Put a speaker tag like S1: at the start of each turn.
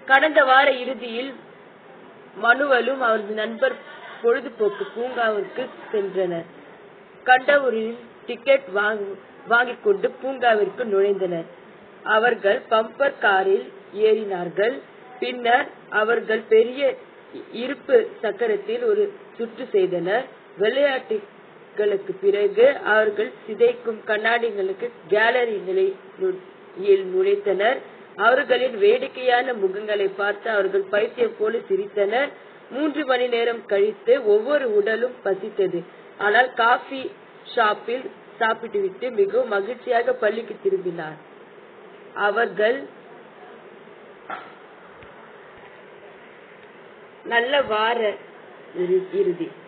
S1: கடந்த வார இறுதியில் மனுவலும் அவரது நண்பர் பொழுதுபோக்கு பூங்காவிற்கு சென்றனர் கண்டவூரில் டிக்கெட் வாங்கிக் கொண்டு பூங்காவிற்கு நுழைந்தனர் அவர்கள் பம்பர் காரில் ஏறினார்கள் பின்னர் அவர்கள் பெரிய இருப்பு சக்கரத்தில் ஒரு சுற்று செய்தனர் விளையாட்டுகளுக்கு பிறகு அவர்கள் சிதைக்கும் கண்ணாடிகளுக்கு கேலரி நிலையில் நுழைத்தனர் அவர்களின் வேடிக்கையான முகங்களை பார்த்து அவர்கள் பைத்தியம் போல சிரித்தனர் மூன்று மணி நேரம் கழித்து ஒவ்வொரு உடலும் பசித்தது ஆனால் காஃபி ஷாப்பில் சாப்பிட்டுவிட்டு மிகவும் மகிழ்ச்சியாக பள்ளிக்கு திரும்பினார் அவர்கள் நல்ல வார இறுதி